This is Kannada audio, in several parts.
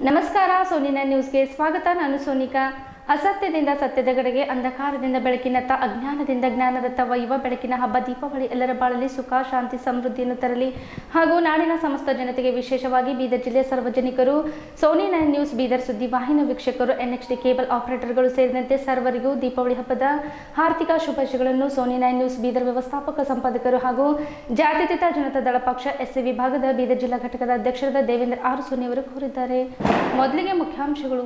ನಮಸ್ಕಾರ ಸೋನಿನ ನ್ಯೂಸ್ಗೆ ಸ್ವಾಗತ ನಾನು ಸೋನಿಕಾ ಅಸತ್ಯದಿಂದ ಸತ್ಯದ ಕಡೆಗೆ ಅಂಧಕಾರದಿಂದ ಬೆಳಕಿನತ್ತ ಅಜ್ಞಾನದಿಂದ ಜ್ಞಾನದತ್ತ ಒಯ್ಯುವ ಬೆಳಕಿನ ಹಬ್ಬ ದೀಪಾವಳಿ ಎಲ್ಲರ ಬಾಳಲ್ಲಿ ಸುಖ ಶಾಂತಿ ಸಮೃದ್ಧಿಯನ್ನು ತರಲಿ ಹಾಗೂ ನಾಡಿನ ಸಮಸ್ತ ಜನತೆಗೆ ವಿಶೇಷವಾಗಿ ಬೀದರ್ ಜಿಲ್ಲೆಯ ಸಾರ್ವಜನಿಕರು ಸೋನಿ ನೈನ್ ನ್ಯೂಸ್ ಬೀದರ್ ಸುದ್ದಿ ವಾಹಿನಿ ವೀಕ್ಷಕರು ಎನ್ಎಚ್ಡಿ ಕೇಬಲ್ ಆಪರೇಟರ್ಗಳು ಸೇರಿದಂತೆ ಸರ್ವರಿಗೂ ದೀಪಾವಳಿ ಹಬ್ಬದ ಹಾರ್ದಿಕ ಶುಭಾಶಯಗಳನ್ನು ಸೋನಿ ನೈನ್ ನ್ಯೂಸ್ ಬೀದರ್ ವ್ಯವಸ್ಥಾಪಕ ಸಂಪಾದಕರು ಹಾಗೂ ಜಾತ್ಯತೀತ ಜನತಾ ದಳ ಪಕ್ಷ ಎಸ್ಸಿ ವಿಭಾಗದ ಬೀದರ್ ಜಿಲ್ಲಾ ಘಟಕದ ಅಧ್ಯಕ್ಷರಾದ ದೇವೇಂದ್ರ ಆರ್ ಸೋನಿ ಅವರು ಕೋರಿದ್ದಾರೆ ಮೊದಲಿಗೆ ಮುಖ್ಯಾಂಶಗಳು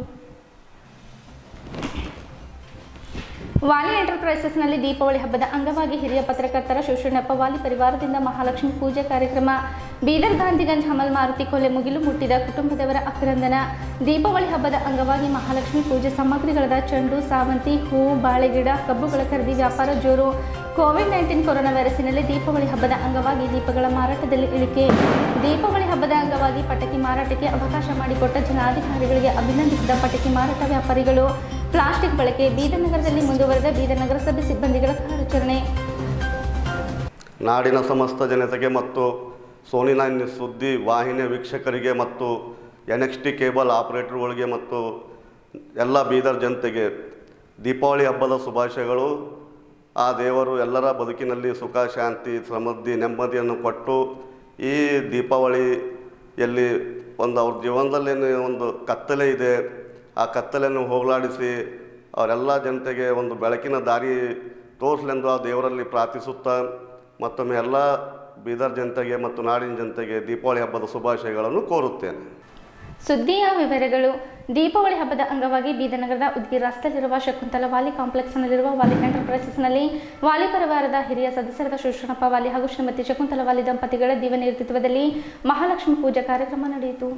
ವಾಲಿ ಎಂಟರ್ಪ್ರೈಸಸ್ನಲ್ಲಿ ದೀಪಾವಳಿ ಹಬ್ಬದ ಅಂಗವಾಗಿ ಹಿರಿಯ ಪತ್ರಕರ್ತರ ಶಿವಶರಣಪ್ಪ ವಾಲಿ ಪರಿವಾರದಿಂದ ಮಹಾಲಕ್ಷ್ಮಿ ಪೂಜೆ ಕಾರ್ಯಕ್ರಮ ಬೀದರ್ ಗಾಂಧಿಗಂಜ್ ಹಮಲ್ ಮಾರುತಿ ಕೊಲೆ ಮುಗಿಲು ಮುಟ್ಟಿದ ಕುಟುಂಬದವರ ಅಭಿನಂದನ ದೀಪಾವಳಿ ಹಬ್ಬದ ಅಂಗವಾಗಿ ಮಹಾಲಕ್ಷ್ಮಿ ಪೂಜೆ ಸಾಮಗ್ರಿಗಳಾದ ಚೆಂಡು ಸಾವಂತಿ ಹೂವು ಬಾಳೆಗಿಡ ಕಬ್ಬುಗಳ ಖರೀದಿ ವ್ಯಾಪಾರ ಜೋರು ಕೋವಿಡ್ ನೈನ್ಟೀನ್ ಕೊರೋನಾ ವೈರಸ್ಸಿನಲ್ಲಿ ದೀಪಾವಳಿ ಹಬ್ಬದ ಅಂಗವಾಗಿ ದೀಪಗಳ ಮಾರಾಟದಲ್ಲಿ ಇಳಿಕೆ ದೀಪಾವಳಿ ಹಬ್ಬದ ಅಂಗವಾಗಿ ಪಟಾಕಿ ಮಾರಾಟಕ್ಕೆ ಅವಕಾಶ ಮಾಡಿಕೊಟ್ಟ ಜಿಲ್ಲಾಧಿಕಾರಿಗಳಿಗೆ ಅಭಿನಂದಿಸಿದ ಪಟಾಕಿ ಮಾರಾಟ ವ್ಯಾಪಾರಿಗಳು ಪ್ಲಾಸ್ಟಿಕ್ ಬಳಕೆ ಬೀದರ್ ನಗರದಲ್ಲಿ ಮುಂದುವರೆದ ಬೀದರ್ ನಗರಸಭೆ ಸಿಬ್ಬಂದಿಗಳ ಕಾರ್ಯಾಚರಣೆ ನಾಡಿನ ಸಮಸ್ತ ಜನತೆಗೆ ಮತ್ತು ಸೋನಿ ನೈನ್ ಸುದ್ದಿ ವಾಹಿನಿಯ ವೀಕ್ಷಕರಿಗೆ ಮತ್ತು ಎನ್ ಎಕ್ಸ್ ಟಿ ಕೇಬಲ್ ಆಪರೇಟರ್ಗಳಿಗೆ ಮತ್ತು ಎಲ್ಲ ಬೀದರ್ ಜನತೆಗೆ ದೀಪಾವಳಿ ಹಬ್ಬದ ಶುಭಾಶಯಗಳು ಆ ದೇವರು ಎಲ್ಲರ ಬದುಕಿನಲ್ಲಿ ಸುಖ ಶಾಂತಿ ಸಮೃದ್ಧಿ ನೆಮ್ಮದಿಯನ್ನು ಕೊಟ್ಟು ಈ ದೀಪಾವಳಿಯಲ್ಲಿ ಒಂದು ಅವ್ರ ಜೀವನದಲ್ಲಿ ಒಂದು ಕತ್ತಲೆ ಇದೆ ಆ ಕತ್ತಲೆಯನ್ನು ಹೋಗಲಾಡಿಸಿ ಅವರೆಲ್ಲ ಜನತೆಗೆ ಒಂದು ಬೆಳಕಿನ ದಾರಿ ತೋರಿಸಲೆಂದು ಆ ದೇವರಲ್ಲಿ ಪ್ರಾರ್ಥಿಸುತ್ತಾ ಮತ್ತೊಮ್ಮೆ ಎಲ್ಲ ಬೀದರ್ ಜನತೆಗೆ ಮತ್ತು ನಾಡಿನ ಜನತೆಗೆ ದೀಪಾವಳಿ ಹಬ್ಬದ ಶುಭಾಶಯಗಳನ್ನು ಕೋರುತ್ತೇನೆ ಸುದ್ದಿಯ ವಿವರಗಳು ದೀಪಾವಳಿ ಹಬ್ಬದ ಅಂಗವಾಗಿ ಬೀದರ್ ನಗರದ ಉದ್ಗಿ ರಸ್ತೆಯಲ್ಲಿರುವ ಶಕುಂತಲ ವಾಲಿ ಕಾಂಪ್ಲೆಕ್ಸ್ನಲ್ಲಿರುವ ವಾಲಿ ಎಂಟರ್ಪ್ರೈಸಸ್ನಲ್ಲಿ ವಾಲಿ ಪರಿವಾರದ ಹಿರಿಯ ಸದಸ್ಯರಾದ ಶಿವಶರಣಪ್ಪ ವಾಲಿ ಹಾಗೂ ಶ್ರೀಮತಿ ಶಕುಂತಲ ವಾಲಿ ದಂಪತಿಗಳ ದಿವ್ಯ ನೇತೃತ್ವದಲ್ಲಿ ಮಹಾಲಕ್ಷ್ಮಿ ಪೂಜಾ ಕಾರ್ಯಕ್ರಮ ನಡೆಯಿತು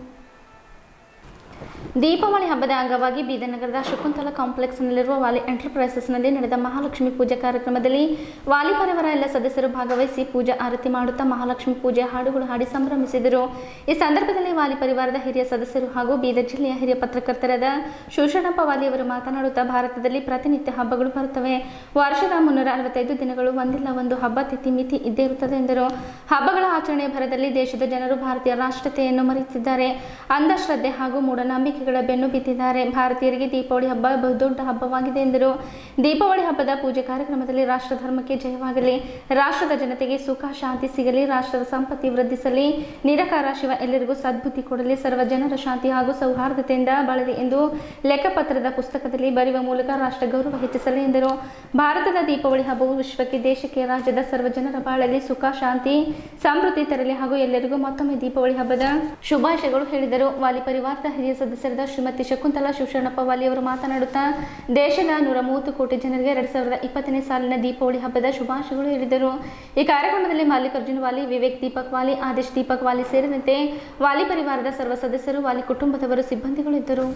ದೀಪಾವಳಿ ಹಬ್ಬದ ಅಂಗವಾಗಿ ಬೀದರ್ ನಗರದ ಶಕುಂತಲ ಕಾಂಪ್ಲೆಕ್ಸ್ನಲ್ಲಿರುವ ವಾಲಿ ಎಂಟರ್ಪ್ರೈಸಸ್ನಲ್ಲಿ ನಡೆದ ಮಹಾಲಕ್ಷ್ಮಿ ಪೂಜಾ ಕಾರ್ಯಕ್ರಮದಲ್ಲಿ ವಾಲಿ ಪರಿವಾರ ಎಲ್ಲ ಸದಸ್ಯರು ಭಾಗವಹಿಸಿ ಪೂಜಾ ಆರತಿ ಮಾಡುತ್ತಾ ಮಹಾಲಕ್ಷ್ಮಿ ಪೂಜೆ ಹಾಡುಗಳು ಹಾಡಿ ಸಂಭ್ರಮಿಸಿದರು ಈ ಸಂದರ್ಭದಲ್ಲಿ ವಾಲಿ ಪರಿವಾರದ ಹಿರಿಯ ಸದಸ್ಯರು ಹಾಗೂ ಬೀದರ್ ಜಿಲ್ಲೆಯ ಹಿರಿಯ ಪತ್ರಕರ್ತರಾದ ಶಿವಶರಣಪ್ಪ ವಾಲಿ ಅವರು ಮಾತನಾಡುತ್ತಾ ಭಾರತದಲ್ಲಿ ಪ್ರತಿನಿತ್ಯ ಹಬ್ಬಗಳು ಬರುತ್ತವೆ ವರ್ಷದ ಮುನ್ನೂರ ಅರವತ್ತೈದು ದಿನಗಳು ಒಂದಿಲ್ಲ ಒಂದು ಹಬ್ಬ ತಿಥಿ ಮಿತಿ ಇದ್ದೇ ಇರುತ್ತದೆ ಎಂದರು ಹಬ್ಬಗಳ ಆಚರಣೆಯ ಭರದಲ್ಲಿ ದೇಶದ ಜನರು ಭಾರತೀಯ ರಾಷ್ಟ್ರತೆಯನ್ನು ಮರೆತಿದ್ದಾರೆ ಅಂಧಶ್ರದ್ಧೆ ಹಾಗೂ ಮೂಢನಂಬಿಕೆಗಳ ಬೆನ್ನು ಬಿದ್ದಿದ್ದಾರೆ ಭಾರತೀಯರಿಗೆ ದೀಪಾವಳಿ ಹಬ್ಬ ಬಹುದೊಡ್ಡ ಹಬ್ಬವಾಗಿದೆ ಎಂದರು ದೀಪಾವಳಿ ಹಬ್ಬದ ಪೂಜೆ ಕಾರ್ಯಕ್ರಮದಲ್ಲಿ ರಾಷ್ಟ್ರ ಧರ್ಮಕ್ಕೆ ಜಯವಾಗಲಿ ರಾಷ್ಟ್ರದ ಜನತೆಗೆ ಸುಖ ಶಾಂತಿ ಸಿಗಲಿ ರಾಷ್ಟ್ರದ ಸಂಪತ್ತಿ ವೃದ್ಧಿಸಲಿ ನಿರಕಾರ ಶಿವ ಎಲ್ಲರಿಗೂ ಸದ್ಬುದ್ಧಿ ಕೊಡಲಿ ಸರ್ವ ಜನರ ಶಾಂತಿ ಹಾಗೂ ಸೌಹಾರ್ದತೆಯಿಂದ ಬಾಳಲಿ ಎಂದು ಲೆಕ್ಕಪತ್ರದ ಪುಸ್ತಕದಲ್ಲಿ ಬರೆಯುವ ಮೂಲಕ ರಾಷ್ಟ್ರ ಗೌರವ ಹೆಚ್ಚಿಸಲಿ ಎಂದರು ಭಾರತದ ದೀಪಾವಳಿ ಹಬ್ಬವು ವಿಶ್ವಕ್ಕೆ ದೇಶಕ್ಕೆ ರಾಜ್ಯದ ಸರ್ವ ಜನರ ಬಾಳಲಿ ಸುಖ ಶಾಂತಿ ಸಮೃದ್ಧಿ ತರಲಿ ಹಾಗೂ ಎಲ್ಲರಿಗೂ ಮತ್ತೊಮ್ಮೆ ದೀಪಾವಳಿ ಹಬ್ಬದ ಶುಭಾಶಯಗಳು ಹೇಳಿದರು ವಾಲಿ ಪರಿವಾರದ ಹಿರಿಯ ಸದಸ್ಯರಾದ ಶ್ರೀಮತಿ ಶಕುಂತಲಾ ಶಿವಶರಣಪ್ಪ ವಾಲಿ ಅವರು ಮಾತನಾಡುತ್ತಾ ದೇಶದ ನೂರ ಮೂವತ್ತು ಕೋಟಿ ಜನರಿಗೆ ಎರಡ್ ಸಾವಿರದ ಇಪ್ಪತ್ತನೇ ಸಾಲಿನ ದೀಪಾವಳಿ ಹಬ್ಬದ ಶುಭಾಶಯಗಳು ಹೇಳಿದರು ಈ ಕಾರ್ಯಕ್ರಮದಲ್ಲಿ ಮಲ್ಲಿಕಾರ್ಜುನ್ ವಾಲಿ ವಿವೇಕ್ ದೀಪಕ್ ವಾಲಿ ಆದೇಶ್ ದೀಪಕ್ ವಾಲಿ ಸೇರಿದಂತೆ ವಾಲಿ ಪರಿವಾರದ ಸರ್ವ ಸದಸ್ಯರು ವಾಲಿ ಕುಟುಂಬದವರು ಸಿಬ್ಬಂದಿಗಳು ಇದ್ದರು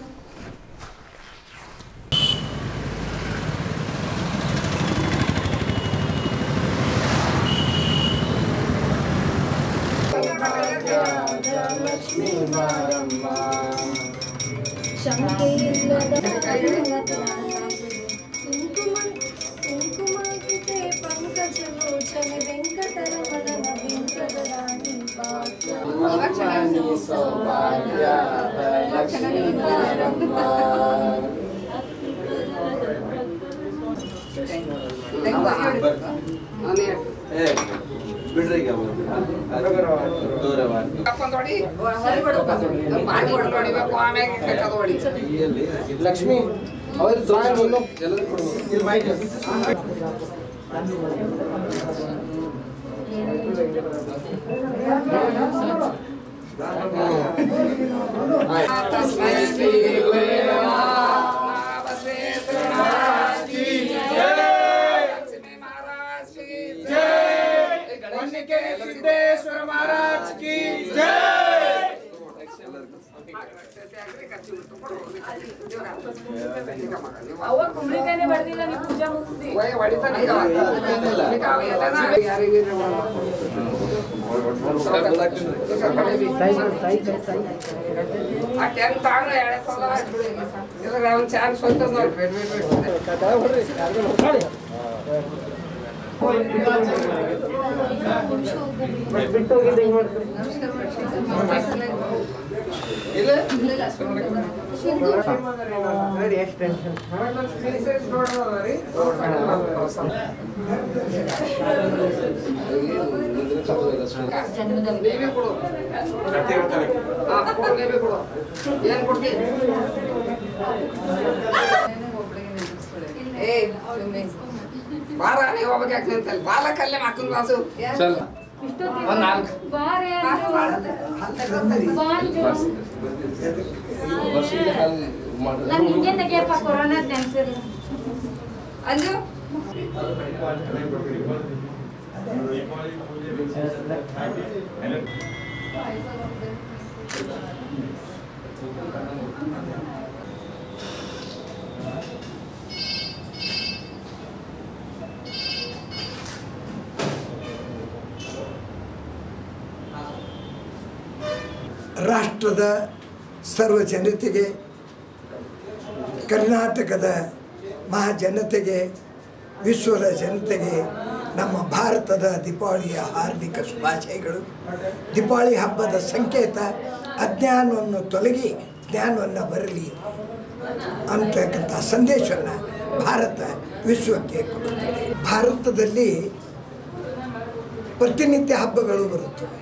ಕುಂಕುಮಾಕಿತೆ ಪಂಕಜಲೋಚನೆ ವೆಂಕಟರಮಣ ವೆಂಕಟರಾಣಿ ಬಿಡ್ರಿ ಈಗ ದೂರ ಮಾಡಿ ಲಕ್ಷ್ಮಿ ಅವ್ರು ಎಲ್ಲರೂ ಸಿದ್ದೇಶ್ವರ ಮಹಾರಾಜ್ ಕಿ ಅವ ಕುಂಬಳಿಕಾಯಿನೇ ಬಡ್ದಿಲ್ಲ ನೀವು ಪೂಜಾ ಮುಗಿಸ್ತಿ ಬಿಟ್ಟು ಹೋಗಿದ್ದೆ ಬೇಬಿ ಕೊಡು ಹಾ ಕೊಡು ಬೇಬಿ ಕೊಡು ಏನ್ ಕೊಡ್ತಿ ಏ ಬಾರ ನೀವು ಹೋಗ್ಬೇಕು ಯಾಕೆ ನಿಂತಲ್ಲಿ ಬಾಲಕಲ್ಲೇ ಹಾಕೊಂಡು ಬಾಸು ಒಂದ್ ನಾಲ್ಕು ಅಂಜು ರಾಷ್ಟ್ರದ ಸರ್ವ ಜನತೆಗೆ ಕರ್ನಾಟಕದ ಮಹಾಜನತೆಗೆ ವಿಶ್ವದ ಜನತೆಗೆ ನಮ್ಮ ಭಾರತದ ದೀಪಾವಳಿಯ ಹಾರ್ದಿಕ ಶುಭಾಶಯಗಳು ದೀಪಾವಳಿ ಹಬ್ಬದ ಸಂಕೇತ ಅಜ್ಞಾನವನ್ನು ತೊಲಗಿ ಜ್ಞಾನವನ್ನು ಬರಲಿ ಅಂತಕ್ಕಂಥ ಸಂದೇಶವನ್ನು ಭಾರತ ವಿಶ್ವಕ್ಕೆ ಕೊಡುತ್ತದೆ ಭಾರತದಲ್ಲಿ ಪ್ರತಿನಿತ್ಯ ಹಬ್ಬಗಳು ಬರುತ್ತವೆ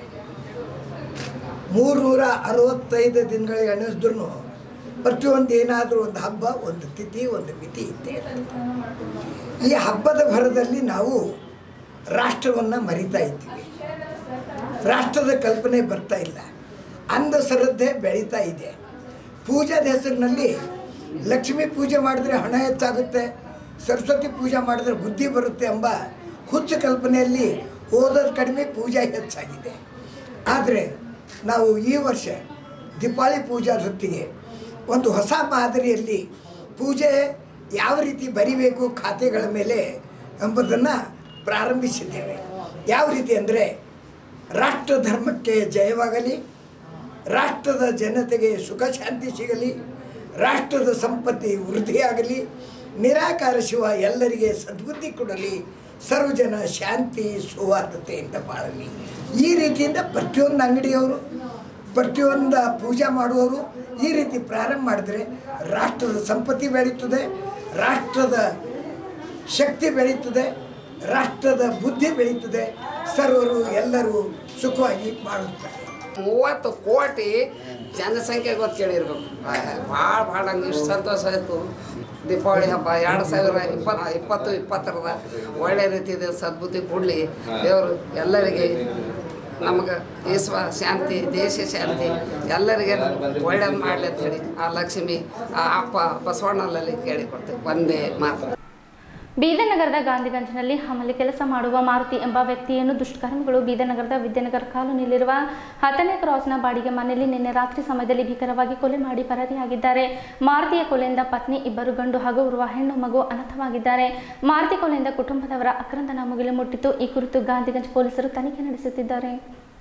ಮೂರ್ನೂರ ಅರವತ್ತೈದು ದಿನಗಳಿಗೆ ಎಣಿಸಿದ್ರು ಪ್ರತಿಯೊಂದು ಏನಾದರೂ ಒಂದು ಹಬ್ಬ ಒಂದು ತಿಥಿ ಒಂದು ಮಿತಿ ಇದ್ದೇ ಇರ್ತದೆ ಈ ಹಬ್ಬದ ಭರದಲ್ಲಿ ನಾವು ರಾಷ್ಟ್ರವನ್ನು ಮರಿತಾ ಇದ್ದೀವಿ ರಾಷ್ಟ್ರದ ಕಲ್ಪನೆ ಬರ್ತಾ ಇಲ್ಲ ಅಂಧ ಶ್ರದ್ಧೆ ಬೆಳೀತಾ ಇದೆ ಪೂಜಾದ ಹೆಸರಿನಲ್ಲಿ ಲಕ್ಷ್ಮೀ ಪೂಜೆ ಮಾಡಿದ್ರೆ ಹಣ ಹೆಚ್ಚಾಗುತ್ತೆ ಸರಸ್ವತಿ ಪೂಜೆ ಮಾಡಿದ್ರೆ ಬುದ್ಧಿ ಬರುತ್ತೆ ಎಂಬ ಹುಚ್ಚು ಕಲ್ಪನೆಯಲ್ಲಿ ಓದೋದು ಕಡಿಮೆ ಪೂಜೆ ಹೆಚ್ಚಾಗಿದೆ ಆದರೆ ನಾವು ಈ ವರ್ಷ ದೀಪಾವಳಿ ಪೂಜಾ ಹೊತ್ತಿಗೆ ಒಂದು ಹೊಸ ಮಾದರಿಯಲ್ಲಿ ಪೂಜೆ ಯಾವ ರೀತಿ ಬರಿಬೇಕು ಖಾತೆಗಳ ಮೇಲೆ ಎಂಬುದನ್ನು ಪ್ರಾರಂಭಿಸಿದ್ದೇವೆ ಯಾವ ರೀತಿ ಅಂದರೆ ರಾಷ್ಟ್ರ ಧರ್ಮಕ್ಕೆ ಜಯವಾಗಲಿ ರಾಷ್ಟ್ರದ ಜನತೆಗೆ ಸುಖ ಶಾಂತಿ ಸಿಗಲಿ ರಾಷ್ಟ್ರದ ಸಂಪತ್ತಿ ವೃದ್ಧಿಯಾಗಲಿ ನಿರಾಕಾರ ಶಿವ ಎಲ್ಲರಿಗೆ ಸದ್ಬುದ್ಧಿ ಕೊಡಲಿ ಸರ್ವಜನ ಶಾಂತಿ ಸೌಹಾರ್ದತೆಯಿಂದ ಬಾಳಲಿ ಈ ರೀತಿಯಿಂದ ಪ್ರತಿಯೊಂದು ಅಂಗಡಿಯವರು ಪ್ರತಿಯೊಂದು ಪೂಜೆ ಮಾಡುವವರು ಈ ರೀತಿ ಪ್ರಾರಂಭ ಮಾಡಿದ್ರೆ ರಾಷ್ಟ್ರದ ಸಂಪತ್ತಿ ಬೆಳೀತದೆ ರಾಷ್ಟ್ರದ ಶಕ್ತಿ ಬೆಳೀತದೆ ರಾಷ್ಟ್ರದ ಬುದ್ಧಿ ಬೆಳೀತದೆ ಸರ್ವರು ಎಲ್ಲರೂ ಸುಖವಾಗಿ ಮಾಡುತ್ತಾರೆ ಮೂವತ್ತು ಕೋಟಿ ಜನಸಂಖ್ಯೆ ಗೊತ್ತು ಕೇಳಿರ್ಬೇಕು ಭಾಳ ಭಾಳ ನಂಗೆ ಇಷ್ಟು ಸಂತೋಷ ಆಯಿತು ದೀಪಾವಳಿ ಹಬ್ಬ ಎರಡು ಸಾವಿರ ಇಪ್ಪತ್ತು ಇಪ್ಪತ್ತು ಇಪ್ಪತ್ತರದ ಒಳ್ಳೆ ರೀತಿಯಿಂದ ಸದ್ಬುದ್ಧಿ ಕೊಡಲಿ ದೇವರು ಎಲ್ಲರಿಗೆ ನಮಗೆ ವಿಶ್ವ ಶಾಂತಿ ದೇಶ ಶಾಂತಿ ಎಲ್ಲರಿಗೆ ಒಳ್ಳೇದು ಮಾಡಲಿ ಅಂತ ಹೇಳಿ ಆ ಲಕ್ಷ್ಮಿ ಆ ಅಪ್ಪ ಬಸವಣ್ಣನಲ್ಲಿ ಕೇಳಿಕೊಡ್ತೀವಿ ಒಂದೇ ಮಾತು ಬೀದರ್ ನಗರದ ಗಾಂಧಿಗಂಜ್ನಲ್ಲಿ ಹಮಲಿ ಕೆಲಸ ಮಾಡುವ ಮಾರುತಿ ಎಂಬ ವ್ಯಕ್ತಿಯನ್ನು ದುಷ್ಕರ್ಮಿಗಳು ಬೀದರ್ ನಗರದ ವಿದ್ಯಾನಗರ ಕಾಲೋನಿಯಲ್ಲಿರುವ ಹತ್ತನೇ ಕ್ರಾಸ್ನ ಬಾಡಿಗೆ ಮನೆಯಲ್ಲಿ ನಿನ್ನೆ ರಾತ್ರಿ ಸಮಯದಲ್ಲಿ ಭೀಕರವಾಗಿ ಕೊಲೆ ಮಾಡಿ ಪರಾರಿಯಾಗಿದ್ದಾರೆ ಮಾರುತಿಯ ಕೊಲೆಯಿಂದ ಪತ್ನಿ ಇಬ್ಬರು ಗಂಡು ಹಾಗೂ ಓರ್ವ ಹೆಣ್ಣು ಮಗು ಅನಾಥವಾಗಿದ್ದಾರೆ ಮಾರುತಿ ಕೊಲೆಯಿಂದ ಕುಟುಂಬದವರ ಆಕ್ರಂದನ ಮುಗಿಲು ಮುಟ್ಟಿತು ಈ ಕುರಿತು ಗಾಂಧಿಗಂಜ್ ಪೊಲೀಸರು ತನಿಖೆ ನಡೆಸುತ್ತಿದ್ದಾರೆ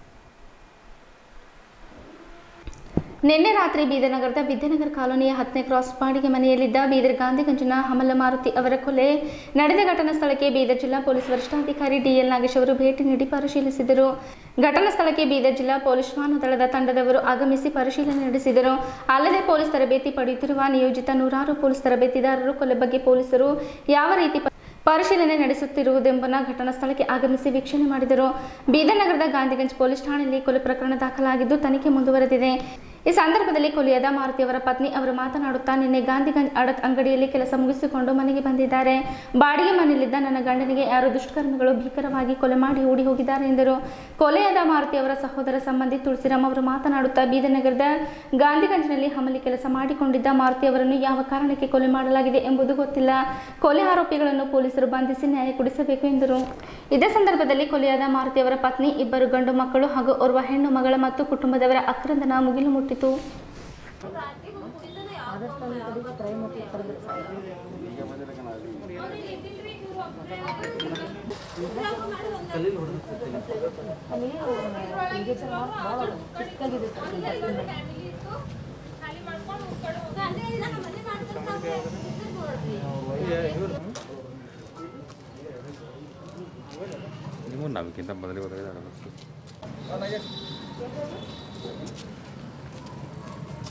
ನಿನ್ನೆ ರಾತ್ರಿ ಬೀದರ್ ನಗರದ ವಿದ್ಯಾನಗರ ಕಾಲೋನಿಯ ಹತ್ತನೇ ಕ್ರಾಸ್ ಬಾಡಿಗೆ ಮನೆಯಲ್ಲಿದ್ದ ಬೀದರ್ ಗಾಂಧಿಗಂಜಿನ ಹಮಲ ಮಾರುತಿ ಅವರ ಕೊಲೆ ನಡೆದ ಘಟನಾ ಸ್ಥಳಕ್ಕೆ ಬೀದರ್ ಜಿಲ್ಲಾ ಪೊಲೀಸ್ ವರಿಷ್ಠಾಧಿಕಾರಿ ಡಿಎಲ್ ನಾಗೇಶ್ ಅವರು ಭೇಟಿ ನೀಡಿ ಪರಿಶೀಲಿಸಿದರು ಘಟನಾ ಸ್ಥಳಕ್ಕೆ ಬೀದರ್ ಜಿಲ್ಲಾ ಪೊಲೀಸ್ ಶ್ವಾನ ದಳದ ತಂಡದವರು ಆಗಮಿಸಿ ಪರಿಶೀಲನೆ ನಡೆಸಿದರು ಅಲ್ಲದೆ ಪೊಲೀಸ್ ತರಬೇತಿ ಪಡೆಯುತ್ತಿರುವ ನಿಯೋಜಿತ ನೂರಾರು ಪೊಲೀಸ್ ತರಬೇತಿದಾರರು ಕೊಲೆ ಬಗ್ಗೆ ಪೊಲೀಸರು ಯಾವ ರೀತಿ ಪ- ಪರಿಶೀಲನೆ ನಡೆಸುತ್ತಿರುವುದೆಂಬನ ಘಟನಾ ಸ್ಥಳಕ್ಕೆ ಆಗಮಿಸಿ ವೀಕ್ಷಣೆ ಮಾಡಿದರು ಬೀದರ್ ನಗರದ ಗಾಂಧಿಗಂಜ್ ಪೊಲೀಸ್ ಠಾಣೆಯಲ್ಲಿ ಕೊಲೆ ಪ್ರಕರಣ ದಾಖಲಾಗಿದ್ದು ತನಿಖೆ ಮುಂದುವರೆದಿದೆ ಈ ಸಂದರ್ಭದಲ್ಲಿ ಕೊಲೆಯಾದ ಮಾರುತಿಯವರ ಪತ್ನಿ ಅವರು ಮಾತನಾಡುತ್ತಾ ನಿನ್ನೆ ಗಾಂಧಿಗಂಜ್ ಅಡತ್ ಅಂಗಡಿಯಲ್ಲಿ ಕೆಲಸ ಮುಗಿಸಿಕೊಂಡು ಮನೆಗೆ ಬಂದಿದ್ದಾರೆ ಬಾಡಿಗೆ ಮನೆಯಲ್ಲಿದ್ದ ನನ್ನ ಗಂಡನಿಗೆ ಯಾರೋ ದುಷ್ಕರ್ಮಿಗಳು ಭೀಕರವಾಗಿ ಕೊಲೆ ಮಾಡಿ ಓಡಿ ಹೋಗಿದ್ದಾರೆ ಎಂದರು ಕೊಲೆಯಾದ ಮಾರುತಿಯವರ ಸಹೋದರ ಸಂಬಂಧಿ ತುಳಸಿರಾಮ್ ಅವರು ಮಾತನಾಡುತ್ತಾ ಬೀದರ್ ನಗರದ ಗಾಂಧಿಗಂಜ್ನಲ್ಲಿ ಹಮಲಿ ಕೆಲಸ ಮಾಡಿಕೊಂಡಿದ್ದ ಮಾರುತಿಯವರನ್ನು ಯಾವ ಕಾರಣಕ್ಕೆ ಕೊಲೆ ಮಾಡಲಾಗಿದೆ ಎಂಬುದು ಗೊತ್ತಿಲ್ಲ ಕೊಲೆ ಆರೋಪಿಗಳನ್ನು ಪೊಲೀಸರು ಬಂಧಿಸಿ ನ್ಯಾಯ ಕೊಡಿಸಬೇಕು ಎಂದರು ಇದೇ ಸಂದರ್ಭದಲ್ಲಿ ಕೊಲೆಯಾದ ಮಾರುತಿಯವರ ಪತ್ನಿ ಇಬ್ಬರು ಗಂಡು ಮಕ್ಕಳು ಹಾಗೂ ಓರ್ವ ಹೆಣ್ಣು ಮಗಳ ಮತ್ತು ಕುಟುಂಬದವರ ಅಕ್ರಂದನ ಮುಗಿಲು ಮುಟ್ಟಿತು ನೀವು ನಮಗಿಂತ ಮೊದಲೇ ಹೋದಾಗ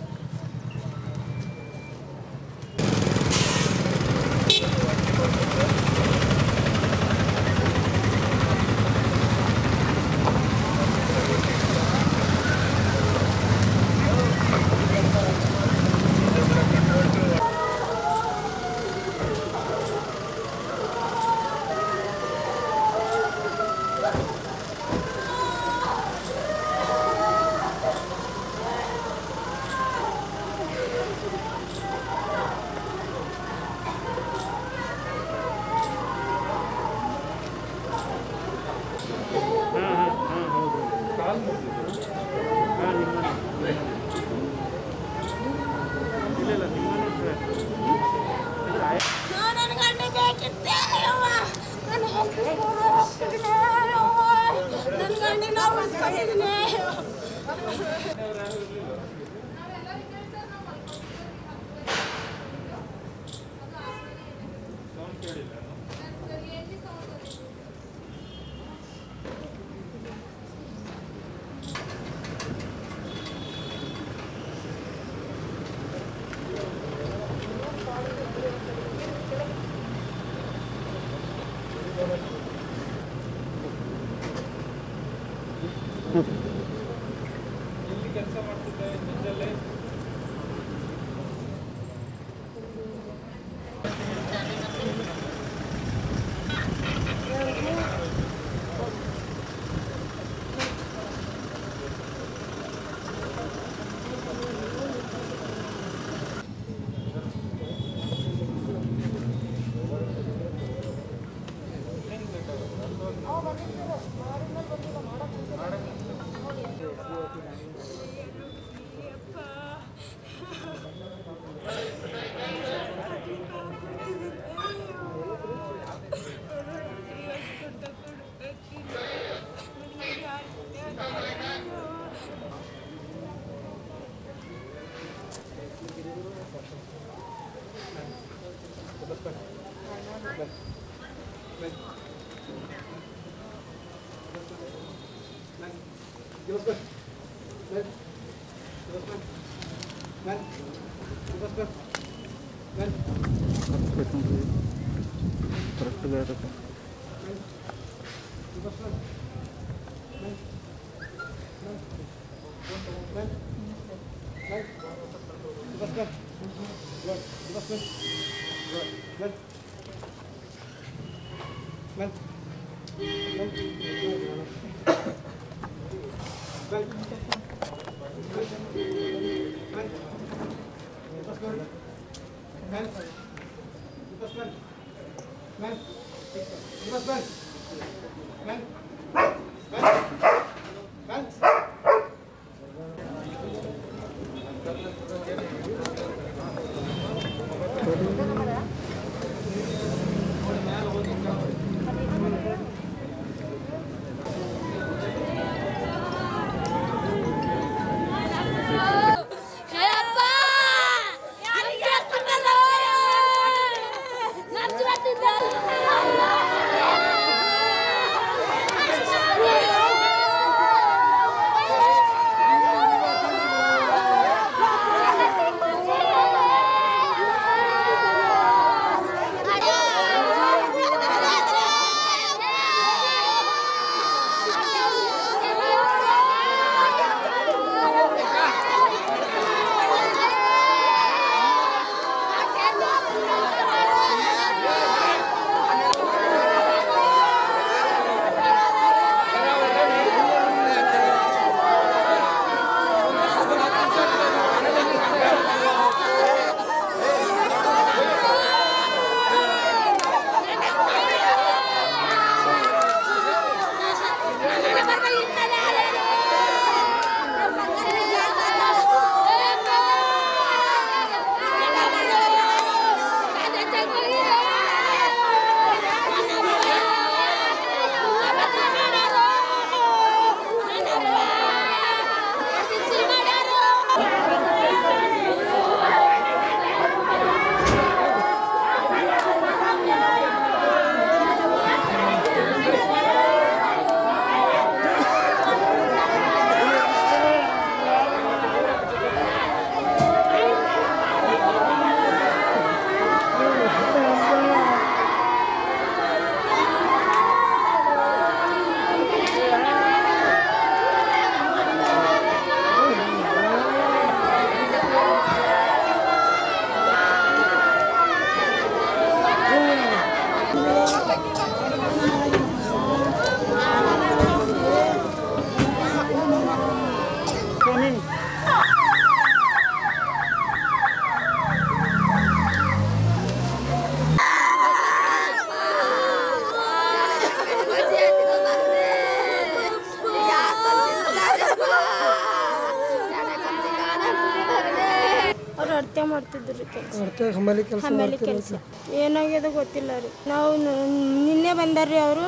ಅವ್ರು ಅರ್ಥ ಮಾಡ್ತಿದ್ರು ಕೆಲಸ ಹೊರತೆ ಹಂಬಲಿ ಕೆಲಸ ಆಮೇಲೆ ಕೆಲಸ ಏನಾಗ್ಯದ ಗೊತ್ತಿಲ್ಲ ರೀ ನಾವು ನ- ನಿನ್ನೆ ಬಂದಾರ್ರಿ ಅವರು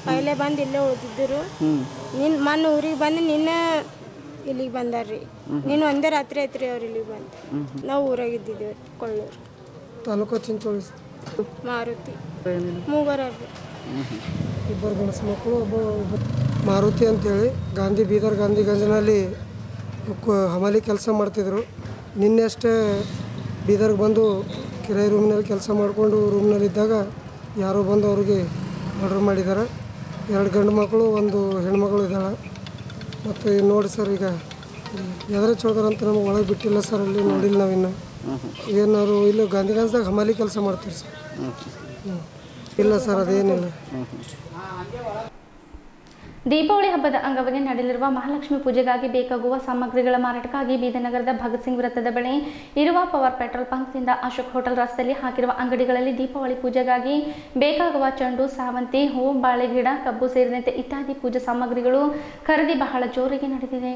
ಪೈಲೆ ಬಂದು ಇಲ್ಲೇ ಉಳಿದಿದ್ದರು ನಿನ್ನ ಮೊನ್ನೆ ಊರಿಗೆ ಬಂದು ನಿನ್ನೆ ಇಲ್ಲಿಗೆ ಬಂದಾರ್ರಿ ನೀನು ಒಂದೇ ರಾತ್ರಿ ಆಯ್ತು ರೀ ಅವ್ರು ಇಲ್ಲಿಗೆ ಬಂದು ನಾವು ಊರಾಗಿದ್ದಿದ್ದೇವೆ ಕೊಳ್ಳೂರು ತಾಲೂಕು ಚಿಂಚೋಳಿ ಮಾರುತಿ ಮೂಗರ ಇಬ್ಬರು ಗಂಡಸು ಮಕ್ಕಳು ಒಬ್ಬ ಒಬ್ಬ ಮಾರುತಿ ಅಂತೇಳಿ ಗಾಂಧಿ ಬೀದರ್ ಗಾಂಧಿಗಂಜ್ನಲ್ಲಿ ಕು- ಹಮಾಲಿ ಕೆಲಸ ಮಾಡ್ತಿದ್ರು ನಿನ್ನೆ ಅಷ್ಟೇ ಬೀದರ್ಗೆ ಬಂದು ಕಿರಾಯಿ ರೂಮ್ನಲ್ಲಿ ಕೆಲಸ ಮಾಡಿಕೊಂಡು ರೂಮ್ನಲ್ಲಿದ್ದಾಗ ಯಾರೋ ಬಂದು ಅವ್ರಿಗೆ ಮರ್ಡರ್ ಮಾಡಿದ್ದಾರೆ ಎರಡು ಗಂಡು ಮಕ್ಕಳು ಒಂದು ಹೆಣ್ಮಗಳು ಇದ್ದಾಳೆ ಮತ್ತು ನೋಡಿ ಸರ್ ಈಗ ಎದರ ಚೋಳ್ದಾರಂತ ನಮಗೆ ಒಳಗೆ ಬಿಟ್ಟಿಲ್ಲ ಸರ್ ಅಲ್ಲಿ ನೋಡಿಲ್ಲ ನಾವಿನ್ನು ಏನಾದ್ರು ಇಲ್ಲಿ ಗಾಂಧಿಗಂಜ್ದಾಗ ಹಮಾಲಿ ಕೆಲಸ ಮಾಡ್ತೀವಿ ಸರ್ ಹ್ಞೂ ಇಲ್ಲ ಸರ್ ಅದೇನಿಲ್ಲ ದೀಪಾವಳಿ ಹಬ್ಬದ ಅಂಗವಾಗಿ ನಡೆಯಲಿರುವ ಮಹಾಲಕ್ಷ್ಮಿ ಪೂಜೆಗಾಗಿ ಬೇಕಾಗುವ ಸಾಮಗ್ರಿಗಳ ಮಾರಾಟಕ್ಕಾಗಿ ಬೀದನಗರದ ಭಗತ್ ಸಿಂಗ್ ವೃತ್ತದ ಬಳಿ ಇರುವ ಪವರ್ ಪೆಟ್ರೋಲ್ ಬಂಕ್ನಿಂದ ಅಶೋಕ್ ಹೋಟೆಲ್ ರಸ್ತೆಯಲ್ಲಿ ಹಾಕಿರುವ ಅಂಗಡಿಗಳಲ್ಲಿ ದೀಪಾವಳಿ ಪೂಜೆಗಾಗಿ ಬೇಕಾಗುವ ಚೆಂಡು ಸಾವಂತಿ ಹೂ ಬಾಳೆಗಿಡ ಕಬ್ಬು ಸೇರಿದಂತೆ ಇತ್ಯಾದಿ ಪೂಜಾ ಸಾಮಗ್ರಿಗಳು ಖರೀದಿ ಬಹಳ ಜೋರಿಗೆ ನಡೆದಿದೆ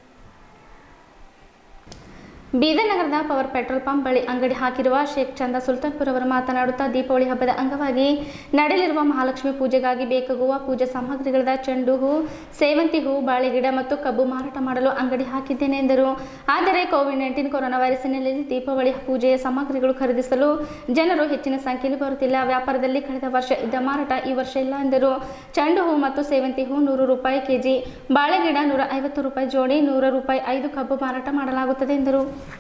ಬೀದರ್ ನಗರದ ಪವರ್ ಪೆಟ್ರೋಲ್ ಪಂಪ್ ಬಳಿ ಅಂಗಡಿ ಹಾಕಿರುವ ಶೇಖ್ ಚಂದ ಸುಲ್ತಾನ್ಪುರ್ ಅವರು ಮಾತನಾಡುತ್ತಾ ದೀಪಾವಳಿ ಹಬ್ಬದ ಅಂಗವಾಗಿ ನಡೆಯಲಿರುವ ಮಹಾಲಕ್ಷ್ಮಿ ಪೂಜೆಗಾಗಿ ಬೇಕಾಗುವ ಪೂಜಾ ಸಾಮಗ್ರಿಗಳಾದ ಚೆಂಡು ಹೂ ಸೇವಂತಿ ಹೂ ಬಾಳೆಗಿಡ ಮತ್ತು ಕಬ್ಬು ಮಾರಾಟ ಮಾಡಲು ಅಂಗಡಿ ಹಾಕಿದ್ದೇನೆ ಎಂದರು ಆದರೆ ಕೋವಿಡ್ ನೈನ್ಟೀನ್ ಕೊರೋನಾ ವೈರಸ್ ಹಿನ್ನೆಲೆಯಲ್ಲಿ ದೀಪಾವಳಿ ಪೂಜೆಯ ಸಾಮಗ್ರಿಗಳು ಖರೀದಿಸಲು ಜನರು ಹೆಚ್ಚಿನ ಸಂಖ್ಯೆಯಲ್ಲಿ ಬರುತ್ತಿಲ್ಲ ವ್ಯಾಪಾರದಲ್ಲಿ ಕಳೆದ ವರ್ಷ ಇದ್ದ ಮಾರಾಟ ಈ ವರ್ಷ ಇಲ್ಲ ಎಂದರು ಚೆಂಡು ಹೂ ಮತ್ತು ಸೇವಂತಿ ಹೂ ನೂರು ರೂಪಾಯಿ ಕೆಜಿ ಬಾಳೆಗಿಡ ನೂರ ಐವತ್ತು ರೂಪಾಯಿ ಜೋಡಿ ನೂರ ರೂಪಾಯಿ ಐದು ಕಬ್ಬು ಮಾರಾಟ ಮಾಡಲಾಗುತ್ತದೆ ಎಂದರು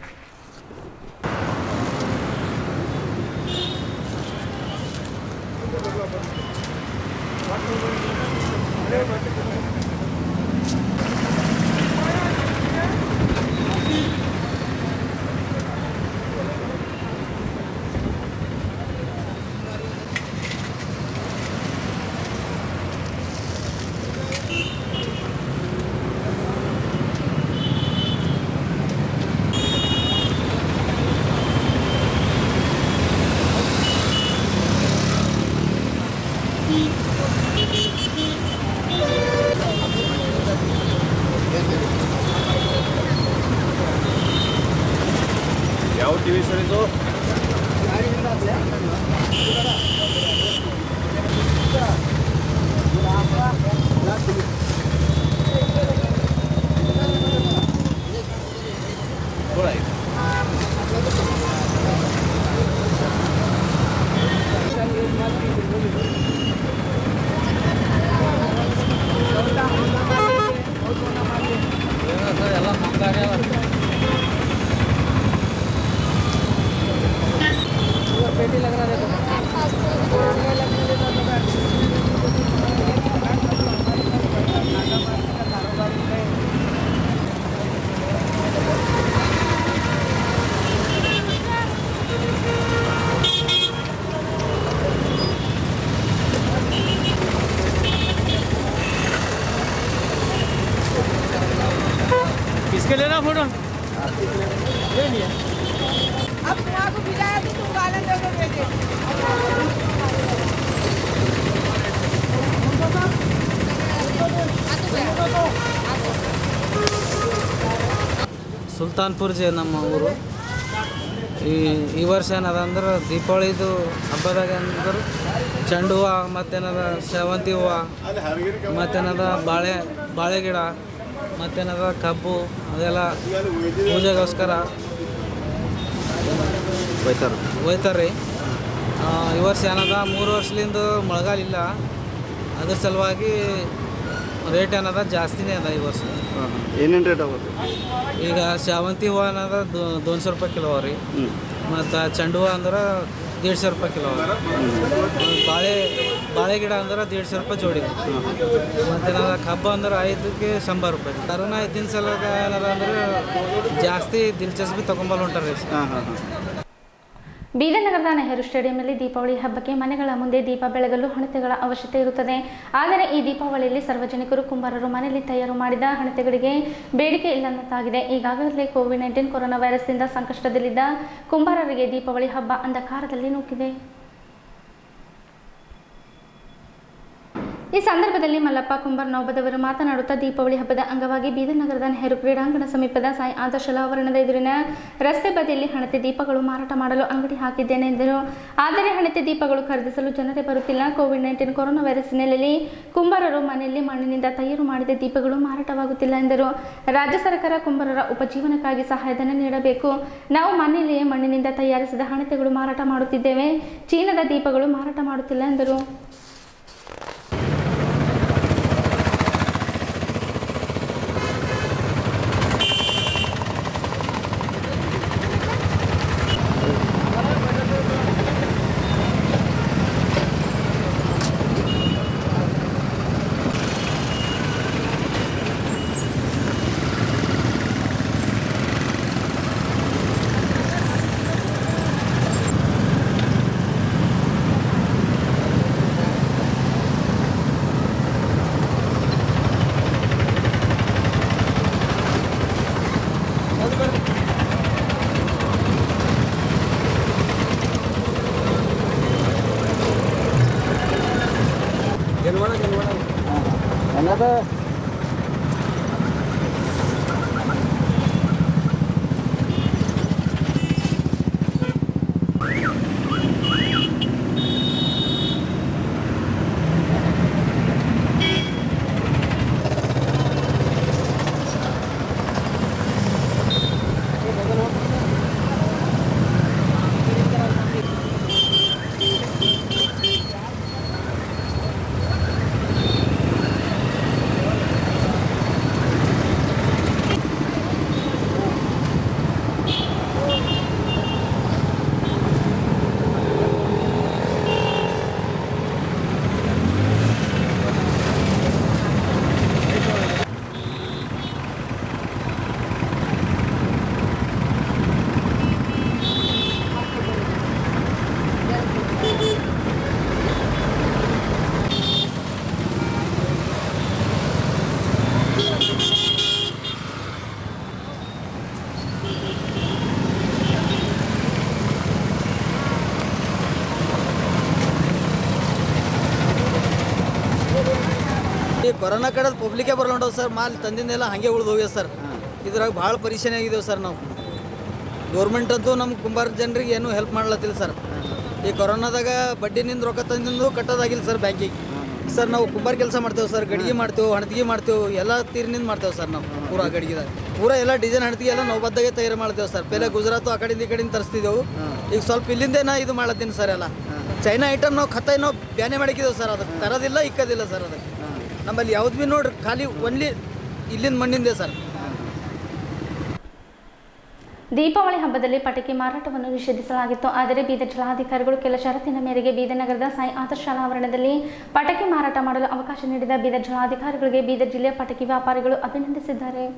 ಯಾವ ಟಿವಿ ಸರ್ ಇದು किसके लेना फोटो ಸುಲ್ತಾನ್ಪುರ್ ಜೆ ನಮ್ಮ ಊರು ಈ ಈ ವರ್ಷ ಏನದ ಅಂದ್ರೆ ದೀಪಾವಳಿದು ಹಬ್ಬದಾಗ ಅಂದ್ರೆ ಚೆಂಡು ಹೂವು ಮತ್ತೇನದ ಸೇವಂತಿ ಹೂವು ಮತ್ತೇನದ ಬಾಳೆ ಬಾಳೆ ಗಿಡ ಮತ್ತೇನದ ಕಬ್ಬು ಅದೆಲ್ಲ ಪೂಜೆಗೋಸ್ಕರ ಒಯ್ತಾರೆ ಈ ವರ್ಷ ಏನದ ಮೂರು ವರ್ಷದಿಂದ ಮಳೆಗಾಲ ಇಲ್ಲ ಅದ್ರ ಸಲುವಾಗಿ ರೇಟ್ ಏನದ ಜಾಸ್ತಿನೇ ಅದ ಈ ವರ್ಷ ಏನೇನು ರೇಟ್ ಆಗುತ್ತೆ ಈಗ ಸೇವಂತಿ ಹೂವು ಅನ್ನೋದು ದೋ- ದೋನ್ಸೆ ರೂಪಾಯಿ ಕಿಲೋ ರೀ ಮತ್ತು ಚೆಂಡು ಹೂವು ಅಂದ್ರೆ ದೇಡ್ಸೆ ರೂಪಾಯಿ ಕಿಲೋ ಮತ್ತ್ ಬಾಳೆ ಬಾಳೆ ಗಿಡ ಅಂದ್ರೆ ದೇಡ್ಸೆ ರೂಪಾಯಿ ಜೋಡಿ ಮತ್ತು ಏನಾರ ಕಬ್ಬು ಅಂದ್ರೆ ಐದಕ್ಕೆ ಶಂಬರ್ ರೂಪಾಯಿ ಕರೋನಾ ಇದ್ದಿನ ಸಲಗ ಏನದ ಅಂದ್ರೆ ಜಾಸ್ತಿ ದಿಲ್ಚಸ್ಬಿ ತೊಗೊಂಬಲ್ ಹೊಂಟಾರ ರೀ ಹಾಂ ಹಾಂ ಹಾಂ ಬೀದರ್ ನಗರದ ನೆಹರು ಸ್ಟೇಡಿಯಂನಲ್ಲಿ ದೀಪಾವಳಿ ಹಬ್ಬಕ್ಕೆ ಮನೆಗಳ ಮುಂದೆ ದೀಪ ಬೆಳಗಲು ಹಣತೆಗಳ ಅವಶ್ಯಕತೆ ಇರುತ್ತದೆ ಆದರೆ ಈ ದೀಪಾವಳಿಯಲ್ಲಿ ಸಾರ್ವಜನಿಕರು ಕುಂಬಾರರು ಮನೆಯಲ್ಲಿ ತಯಾರು ಮಾಡಿದ ಹಣತೆಗಳಿಗೆ ಬೇಡಿಕೆ ಇಲ್ಲದಂತಾಗಿದೆ ಈಗಾಗಲೇ ಕೋವಿಡ್ ನೈನ್ಟೀನ್ ಕೊರೋನಾ ವೈರಸ್ನಿಂದ ಸಂಕಷ್ಟದಲ್ಲಿದ್ದ ಕುಂಬಾರರಿಗೆ ದೀಪಾವಳಿ ಹಬ್ಬ ಅಂಧಕಾರದಲ್ಲಿ ನೂಕಿದೆ ಈ ಸಂದರ್ಭದಲ್ಲಿ ಮಲ್ಲಪ್ಪ ಕುಂಬಾರ್ ನೌಬದವರು ಮಾತನಾಡುತ್ತಾ ದೀಪಾವಳಿ ಹಬ್ಬದ ಅಂಗವಾಗಿ ಬೀದರ್ ನಗರದ ನೆಹರು ಕ್ರೀಡಾಂಗಣ ಸಮೀಪದ ಸಾಯಿ ಆದರ್ಶಲ ಆವರಣದ ಎದುರಿನ ರಸ್ತೆ ಬದಿಯಲ್ಲಿ ಹಣತೆ ದೀಪಗಳು ಮಾರಾಟ ಮಾಡಲು ಅಂಗಡಿ ಹಾಕಿದ್ದೇನೆ ಎಂದರು ಆದರೆ ಹಣತೆ ದೀಪಗಳು ಖರೀದಿಸಲು ಜನರೇ ಬರುತ್ತಿಲ್ಲ ಕೋವಿಡ್ ನೈನ್ಟೀನ್ ಕೊರೋನಾ ವೈರಸ್ ಹಿನ್ನೆಲೆಯಲ್ಲಿ ಕುಂಬಾರರು ಮನೆಯಲ್ಲಿ ಮಣ್ಣಿನಿಂದ ತಯಾರು ಮಾಡಿದ ದೀಪಗಳು ಮಾರಾಟವಾಗುತ್ತಿಲ್ಲ ಎಂದರು ರಾಜ್ಯ ಸರ್ಕಾರ ಕುಂಬಾರರ ಉಪಜೀವನಕ್ಕಾಗಿ ಸಹಾಯಧನ ನೀಡಬೇಕು ನಾವು ಮನೆಯಲ್ಲಿಯೇ ಮಣ್ಣಿನಿಂದ ತಯಾರಿಸಿದ ಹಣತೆಗಳು ಮಾರಾಟ ಮಾಡುತ್ತಿದ್ದೇವೆ ಚೀನಾದ ದೀಪಗಳು ಮಾರಾಟ ಮಾಡುತ್ತಿಲ್ಲ ಎಂದರು ಈ ಕೊರೋನಾ ಕಡೆದ ಪಬ್ಲಿಕ್ಕೇ ಬರ್ಲೊಂಡವ್ ಸರ್ ಮಾಲ್ ತಂದಿಂದೆಲ್ಲ ಹಾಗೆ ಉಳ್ದು ಹೋಗ್ಯದ ಸರ್ ಇದ್ರಾಗ ಭಾಳ ಪರಿಶಾನಿ ಆಗಿದ್ದೇವೆ ಸರ್ ನಾವು ಗೌರ್ಮೆಂಟ್ ಅಂತೂ ನಮ್ಮ ಕುಂಬಾರ ಜನರಿಗೆ ಏನೂ ಹೆಲ್ಪ್ ಮಾಡ್ಲತ್ತಿಲ್ಲ ಸರ್ ಈ ಕೊರೋನಾದಾಗ ಬಡ್ಡಿನಿಂದ ರೊಕ್ಕ ತಂದಿಂದು ಕಟ್ಟೋದಾಗಿಲ್ಲ ಸರ್ ಬ್ಯಾಂಕಿಗೆ ಸರ್ ನಾವು ಕುಂಬಾರ ಕೆಲಸ ಮಾಡ್ತೇವೆ ಸರ್ ಗಡಿಗೆ ಮಾಡ್ತೇವೆ ಹಣತಿಗೆ ಮಾಡ್ತೇವೆ ಎಲ್ಲ ತೀರಿನಿಂದ ಮಾಡ್ತೇವೆ ಸರ್ ನಾವು ಪೂರಾ ಗಡಿಗೆದಾಗ ಪೂರಾ ಎಲ್ಲ ಡಿಸೈನ್ ಹಣತಿಗೆ ಎಲ್ಲ ನಾವು ಬದ್ದಾಗೆ ತಯಾರು ಮಾಡ್ತೇವೆ ಸರ್ ಪೆಲೆ ಗುಜರಾತು ಆ ಕಡೆಯಿಂದ ಈ ಕಡೆಯಿಂದ ತರಿಸ್ತಿದ್ದೆವು ಈಗ ಸ್ವಲ್ಪ ಇಲ್ಲಿಂದೇ ನಾ ಇದು ಮಾಡತ್ತೀನಿ ಸರ್ ಎಲ್ಲ ಚೈನಾ ಐಟಮ್ ನಾವು ಖತ್ತ ನಾವು ಬ್ಯಾನೆ ಮಾಡಿಕಿದ್ದೇವೆ ಸರ್ ಅದಕ್ಕೆ ತರೋದಿಲ್ಲ ಇಕ್ಕೋದಿಲ್ಲ ಸರ್ ಅದಕ್ಕೆ ನಮ್ಮಲ್ಲಿ ಯಾವ್ದು ಭೀ ನೋಡ್ರಿ ಖಾಲಿ ಒನ್ಲಿ ಇಲ್ಲಿಂದ ಮಣ್ಣಿಂದೆ ಸರ್ ದೀಪಾವಳಿ ಹಬ್ಬದಲ್ಲಿ ಪಟಾಕಿ ಮಾರಾಟವನ್ನು ನಿಷೇಧಿಸಲಾಗಿತ್ತು ಆದರೆ ಬೀದರ್ ಜಿಲ್ಲಾಧಿಕಾರಿಗಳು ಕೆಲ ಷರತ್ತಿನ ಮೇರೆಗೆ ಬೀದರ್ ನಗರದ ಸಾಯಿ ಆದರ್ಶ ಶಾಲಾ ಆವರಣದಲ್ಲಿ ಪಟಾಕಿ ಮಾರಾಟ ಮಾಡಲು ಅವಕಾಶ ನೀಡಿದ ಬೀದರ್ ಜಿಲ್ಲಾಧಿಕಾರಿಗಳಿಗೆ ಬೀದರ್ ಜಿಲ್ಲೆಯ ಪಟಾಕಿ ವ್ಯಾಪಾರಿಗಳು ಅಭಿನಂದಿಸಿದ್ದಾರೆ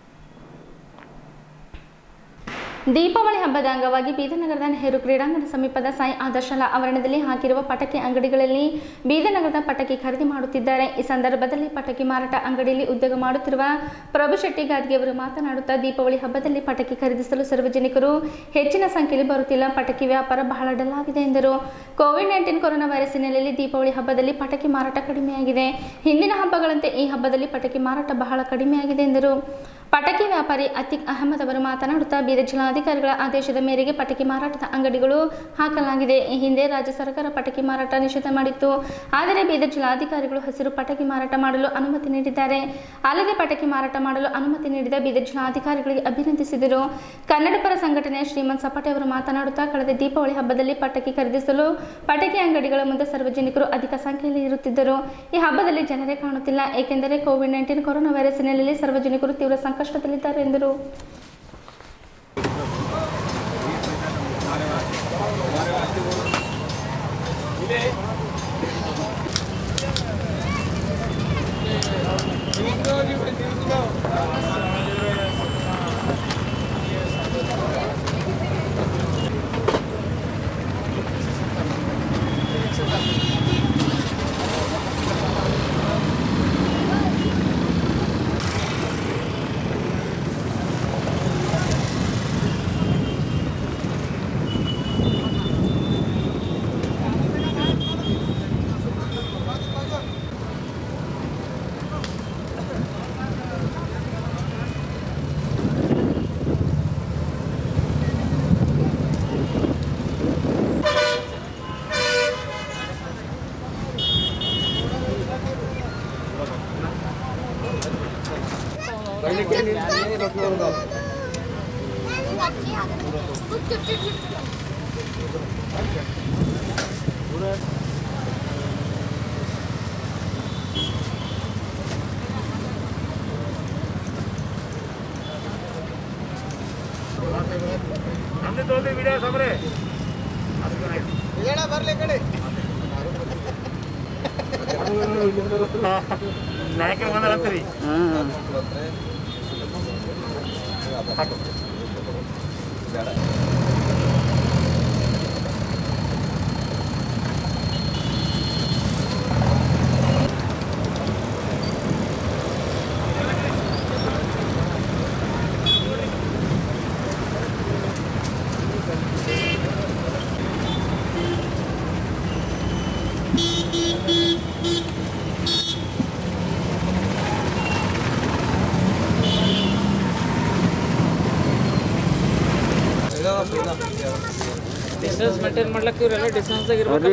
ದೀಪಾವಳಿ ಹಬ್ಬದ ಅಂಗವಾಗಿ ಬೀದರ್ ನಗರದ ನೆಹರು ಕ್ರೀಡಾಂಗಣ ಸಮೀಪದ ಸಾಯಿ ಆದರ್ಶ ಶಾಲಾ ಆವರಣದಲ್ಲಿ ಹಾಕಿರುವ ಪಟಾಕಿ ಅಂಗಡಿಗಳಲ್ಲಿ ಬೀದರ್ ನಗರದ ಪಟಾಕಿ ಖರೀದಿ ಮಾಡುತ್ತಿದ್ದಾರೆ ಈ ಸಂದರ್ಭದಲ್ಲಿ ಪಟಾಕಿ ಮಾರಾಟ ಅಂಗಡಿಯಲ್ಲಿ ಉದ್ಯೋಗ ಮಾಡುತ್ತಿರುವ ಪ್ರಭು ಶೆಟ್ಟಿ ಗಾದ್ಗೆ ಅವರು ಮಾತನಾಡುತ್ತಾ ದೀಪಾವಳಿ ಹಬ್ಬದಲ್ಲಿ ಪಟಾಕಿ ಖರೀದಿಸಲು ಸಾರ್ವಜನಿಕರು ಹೆಚ್ಚಿನ ಸಂಖ್ಯೆಯಲ್ಲಿ ಬರುತ್ತಿಲ್ಲ ಪಟಾಕಿ ವ್ಯಾಪಾರ ಬಹಳ ಡಲ್ ಆಗಿದೆ ಎಂದರು ಕೋವಿಡ್ ನೈನ್ಟೀನ್ ಕೊರೋನಾ ವೈರಸ್ ಹಿನ್ನೆಲೆಯಲ್ಲಿ ದೀಪಾವಳಿ ಹಬ್ಬದಲ್ಲಿ ಪಟಾಕಿ ಮಾರಾಟ ಕಡಿಮೆಯಾಗಿದೆ ಹಿಂದಿನ ಹಬ್ಬಗಳಂತೆ ಈ ಹಬ್ಬದಲ್ಲಿ ಪಟಾಕಿ ಮಾರಾಟ ಬಹಳ ಕಡಿಮೆಯಾಗಿದೆ ಎಂದರು ಪಟಾಕಿ ವ್ಯಾಪಾರಿ ಅತಿಕ್ ಅಹಮದ್ ಅವರು ಮಾತನಾಡುತ್ತಾ ಬೀದರ್ ಜಿಲ್ಲಾಧಿಕಾರಿಗಳ ಆದೇಶದ ಮೇರೆಗೆ ಪಟಾಕಿ ಮಾರಾಟದ ಅಂಗಡಿಗಳು ಹಾಕಲಾಗಿದೆ ಈ ಹಿಂದೆ ರಾಜ್ಯ ಸರ್ಕಾರ ಪಟಾಕಿ ಮಾರಾಟ ನಿಷೇಧ ಮಾಡಿತ್ತು ಆದರೆ ಬೀದರ್ ಜಿಲ್ಲಾಧಿಕಾರಿಗಳು ಹಸಿರು ಪಟಾಕಿ ಮಾರಾಟ ಮಾಡಲು ಅನುಮತಿ ನೀಡಿದ್ದಾರೆ ಅಲ್ಲದೆ ಪಟಾಕಿ ಮಾರಾಟ ಮಾಡಲು ಅನುಮತಿ ನೀಡಿದ ಬೀದರ್ ಜಿಲ್ಲಾಧಿಕಾರಿಗಳಿಗೆ ಅಭಿನಂದಿಸಿದರು ಕನ್ನಡ ಪರ ಸಂಘಟನೆಯ ಶ್ರೀಮಂತ್ ಸಪಾಟೆ ಅವರು ಮಾತನಾಡುತ್ತಾ ಕಳೆದ ದೀಪಾವಳಿ ಹಬ್ಬದಲ್ಲಿ ಪಟಾಕಿ ಖರೀದಿಸಲು ಪಟಾಕಿ ಅಂಗಡಿಗಳ ಮುಂದೆ ಸಾರ್ವಜನಿಕರು ಅಧಿಕ ಸಂಖ್ಯೆಯಲ್ಲಿ ಇರುತ್ತಿದ್ದರು ಈ ಹಬ್ಬದಲ್ಲಿ ಜನರೇ ಕಾಣುತ್ತಿಲ್ಲ ಏಕೆಂದರೆ ಕೋವಿಡ್ ನೈನ್ಟೀನ್ ಕೊರೋನಾ ವೈರಸ್ ಹಿನ್ನೆಲೆಯಲ್ಲಿ ಸಾರ್ವಜನಿಕರು ತೀವ್ರ ಸಂಕಷ್ಟದಲ್ಲಿದ್ದಾರೆ ಎಂದರು ಬರ್ಲಿ ಕಡೆ ಡಿಸ್ಟೆನ್ಸ್ ಮೇಂಟೈನ್ ಮಾಡ್ಲಕ್ಕೆ ಇವರೆಲ್ಲ ಡಿಸ್ಟೆನ್ಸ್ದಾಗ ಇರ್ಬೇಕು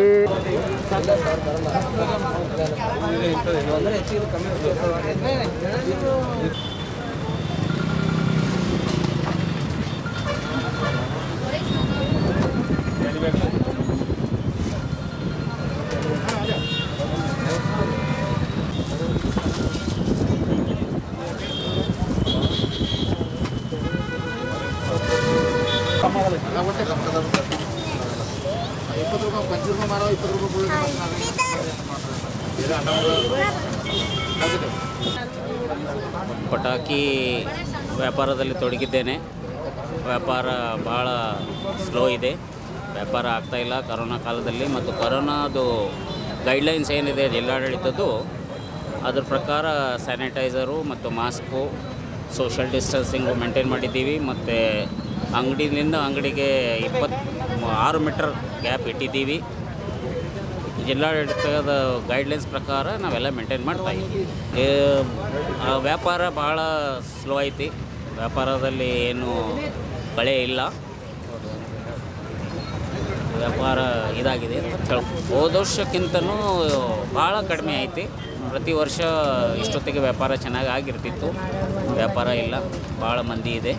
ಪಟಾಕಿ ವ್ಯಾಪಾರದಲ್ಲಿ ತೊಡಗಿದ್ದೇನೆ ವ್ಯಾಪಾರ ಭಾಳ ಸ್ಲೋ ಇದೆ ವ್ಯಾಪಾರ ಆಗ್ತಾ ಇಲ್ಲ ಕರೋನಾ ಕಾಲದಲ್ಲಿ ಮತ್ತು ಕರೋನಾದು ಗೈಡ್ಲೈನ್ಸ್ ಏನಿದೆ ಜಿಲ್ಲಾಡಳಿತದ್ದು ಅದ್ರ ಪ್ರಕಾರ ಸ್ಯಾನಿಟೈಸರು ಮತ್ತು ಮಾಸ್ಕು ಸೋಷಿಯಲ್ ಡಿಸ್ಟೆನ್ಸಿಂಗು ಮೇಂಟೈನ್ ಮಾಡಿದ್ದೀವಿ ಮತ್ತು ಅಂಗಡಿಯಿಂದ ಅಂಗಡಿಗೆ ಇಪ್ಪತ್ತು ಆರು ಮೀಟರ್ ಗ್ಯಾಪ್ ಇಟ್ಟಿದ್ದೀವಿ ಜಿಲ್ಲಾಡಳಿತದ ಗೈಡ್ಲೈನ್ಸ್ ಪ್ರಕಾರ ನಾವೆಲ್ಲ ಮೇಂಟೈನ್ ಮಾಡ್ತಾ ಇದ್ದೀವಿ ಏ, ಆ ವ್ಯಾಪಾರ ಭಾಳ ಸ್ಲೋ ಐತಿ ವ್ಯಾಪಾರದಲ್ಲಿ ಏನು ಕಳೆ ಇಲ್ಲ ವ್ಯಾಪಾರ ಇದಾಗಿದೆ ಅಂತ ಹೇಳಿ ಹೋದ ವರ್ಷಕ್ಕಿಂತನೂ ಭಾಳ ಕಡಿಮೆ ಐತಿ ಪ್ರತಿ ವರ್ಷ ಇಷ್ಟೊತ್ತಿಗೆ ವ್ಯಾಪಾರ ಚೆನ್ನಾಗಿ ಆಗಿರ್ತಿತ್ತು ವ್ಯಾಪಾರ ಇಲ್ಲ ಭಾಳ ಮಂದಿ ಇದೆ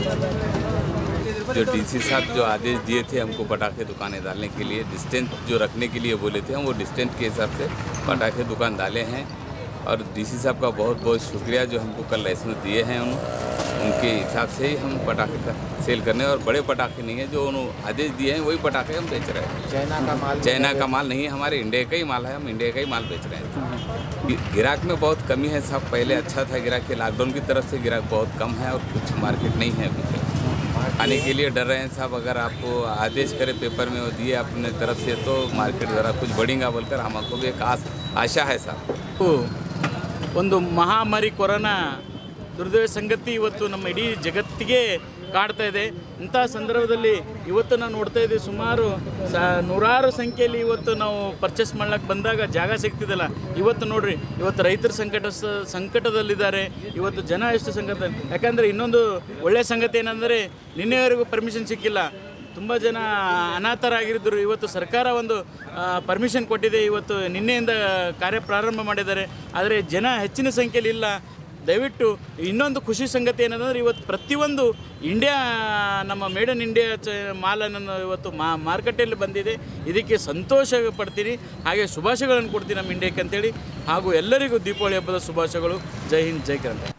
जो डीसी साहब जो आदेश दिए थे हमको पटाखे दुकानें डालने के लिए डिस्टेंस जो रखने के लिए बोले थे हम वो डिस्टेंस के हिसाब से पटाखे दुकान डाले हैं और डीसी साहब का बहुत बहुत शुक्रिया जो हमको कल लाइसेंस दिए हैं उन, उनके हिसाब से ही हम पटाखे का सेल करने और बड़े पटाखे नहीं है जो उन्होंने आदेश दिए हैं वही पटाखे हम बेच रहे हैं चाइना का माल चाइना का माल नहीं है हमारे इंडिया का ही माल है हम इंडिया का ही माल बेच रहे हैं गि- गिराक में बहुत कमी है साहब पहले अच्छा था गिराक के लॉकडाउन की तरफ से गिराक बहुत कम है और कुछ मार्केट नहीं है अभी तक आने के लिए डर रहे हैं साहब अगर आपको आदेश करे पेपर में वो दिए अपने तरफ से तो मार्केट ज़रा कुछ बढ़ेगा बोलकर हमको भी एक आस आशा है साहब ಒಂದು ಮಹಾಮಾರಿ ಕೊರೋನಾ ದುರ್ದೈವ ಸಂಗತಿ ಇವತ್ತು ನಮ್ಮ ಇಡೀ ಜಗತ್ತಿಗೆ ಕಾಡ್ತಾ ಇದೆ ಇಂಥ ಸಂದರ್ಭದಲ್ಲಿ ಇವತ್ತು ನಾವು ನೋಡ್ತಾ ಇದ್ದೀವಿ ಸುಮಾರು ಸ ನೂರಾರು ಸಂಖ್ಯೆಯಲ್ಲಿ ಇವತ್ತು ನಾವು ಪರ್ಚೇಸ್ ಮಾಡ್ಲಿಕ್ಕೆ ಬಂದಾಗ ಜಾಗ ಸಿಗ್ತಿದ್ದಲ್ಲ ಇವತ್ತು ನೋಡ್ರಿ ಇವತ್ತು ರೈತರ ಸಂಕಟ ಸ- ಸಂಕಟದಲ್ಲಿದ್ದಾರೆ ಇವತ್ತು ಜನ ಎಷ್ಟು ಸಂಕಟ ಯಾಕಂದರೆ ಇನ್ನೊಂದು ಒಳ್ಳೆಯ ಸಂಗತಿ ಏನಂದರೆ ನಿನ್ನೆವರೆಗೂ ಪರ್ಮಿಷನ್ ಸಿಕ್ಕಿಲ್ಲ ತುಂಬ ಜನ ಅನಾಥರಾಗಿದ್ದರು ಇವತ್ತು ಸರ್ಕಾರ ಒಂದು ಪರ್ಮಿಷನ್ ಕೊಟ್ಟಿದೆ ಇವತ್ತು ನಿನ್ನೆಯಿಂದ ಕಾರ್ಯ ಪ್ರಾರಂಭ ಮಾಡಿದ್ದಾರೆ ಆದರೆ ಜನ ಹೆಚ್ಚಿನ ಸಂಖ್ಯೆಯಲ್ಲಿ ಇಲ್ಲ ದಯವಿಟ್ಟು ಇನ್ನೊಂದು ಖುಷಿ ಸಂಗತಿ ಏನಂದರೆ ಇವತ್ತು ಪ್ರತಿಯೊಂದು ಇಂಡಿಯಾ ನಮ್ಮ ಮೇಡ್ ಇನ್ ಇಂಡಿಯಾ ಚ ಮಾಲನ್ನು ಇವತ್ತು ಮಾ ಮಾರುಕಟ್ಟೆಯಲ್ಲಿ ಬಂದಿದೆ ಇದಕ್ಕೆ ಸಂತೋಷ ಪಡ್ತೀನಿ ಹಾಗೆ ಶುಭಾಶಯಗಳನ್ನು ಕೊಡ್ತೀನಿ ನಮ್ಮ ಇಂಡಿಯಾಕ್ಕೆ ಅಂತೇಳಿ ಹಾಗೂ ಎಲ್ಲರಿಗೂ ದೀಪಾವಳಿ ಹಬ್ಬದ ಶುಭಾಶಯಗಳು ಜೈ ಹಿಂದ್ ಜೈ ಕರ್ನಾಟಕ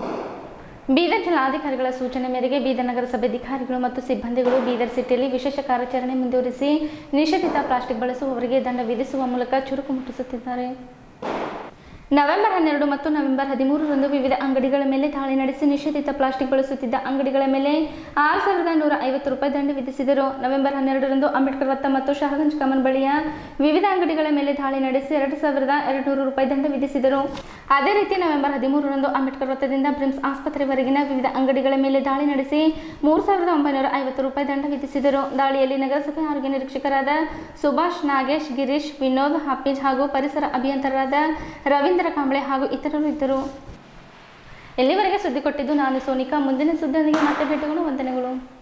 ಬೀದರ್ ಜಿಲ್ಲಾಧಿಕಾರಿಗಳ ಸೂಚನೆ ಮೇರೆಗೆ ಬೀದರ್ ನಗರಸಭೆ ಅಧಿಕಾರಿಗಳು ಮತ್ತು ಸಿಬ್ಬಂದಿಗಳು ಬೀದರ್ ಸಿಟಿಯಲ್ಲಿ ವಿಶೇಷ ಕಾರ್ಯಾಚರಣೆ ಮುಂದುವರಿಸಿ ನಿಷೇಧಿತ ಪ್ಲಾಸ್ಟಿಕ್ ಬಳಸುವವರಿಗೆ ದಂಡ ವಿಧಿಸುವ ಮೂಲಕ ಚುರುಕು ಮುಟ್ಟಿಸುತ್ತಿದ್ದಾರೆ ನವೆಂಬರ್ ಹನ್ನೆರಡು ಮತ್ತು ನವೆಂಬರ್ ಹದಿಮೂರರಂದು ವಿವಿಧ ಅಂಗಡಿಗಳ ಮೇಲೆ ದಾಳಿ ನಡೆಸಿ ನಿಷೇಧಿತ ಪ್ಲಾಸ್ಟಿಕ್ ಬಳಸುತ್ತಿದ್ದ ಅಂಗಡಿಗಳ ಮೇಲೆ ಆರು ಸಾವಿರದ ನೂರ ಐವತ್ತು ರೂಪಾಯಿ ದಂಡ ವಿಧಿಸಿದರು ನವೆಂಬರ್ ಹನ್ನೆರಡರಂದು ಅಂಬೇಡ್ಕರ್ ವೃತ್ತ ಮತ್ತು ಶಹಗಂಜ್ ಕಮನ್ ಬಳಿಯ ವಿವಿಧ ಅಂಗಡಿಗಳ ಮೇಲೆ ದಾಳಿ ನಡೆಸಿ ಎರಡು ಸಾವಿರದ ಎರಡು ನೂರು ರೂಪಾಯಿ ದಂಡ ವಿಧಿಸಿದರು ಅದೇ ರೀತಿ ನವೆಂಬರ್ ಹದಿಮೂರರಂದು ಅಂಬೇಡ್ಕರ್ ವೃತ್ತದಿಂದ ಬ್ರಿಮ್ಸ್ ಆಸ್ಪತ್ರೆವರೆಗಿನ ವಿವಿಧ ಅಂಗಡಿಗಳ ಮೇಲೆ ದಾಳಿ ನಡೆಸಿ ಮೂರು ಸಾವಿರದ ಒಂಬೈನೂರ ಐವತ್ತು ರೂಪಾಯಿ ದಂಡ ವಿಧಿಸಿದರು ದಾಳಿಯಲ್ಲಿ ನಗರಸಭೆ ಆರೋಗ್ಯ ನಿರೀಕ್ಷಕರಾದ ಸುಭಾಷ್ ನಾಗೇಶ್ ಗಿರೀಶ್ ವಿನೋದ್ ಹಾಫೀಜ್ ಹಾಗೂ ಪರಿಸರ ಅಭಿಯಂತರರಾದ ರವೀಂದ್ರ ಕಾಂಬ್ಳೆ ಹಾಗೂ ಇತರರು ಇದ್ದರು ಎಲ್ಲಿವರೆಗೆ ಸುದ್ದಿ ಕೊಟ್ಟಿದ್ದು ನಾನು ಸೋನಿಕಾ ಮುಂದಿನ ಸುದ್ದಿಯೊಂದಿಗೆ ಮತ್ತೆ ಭೇಟಿಗಳು ವಂದನೆಗಳು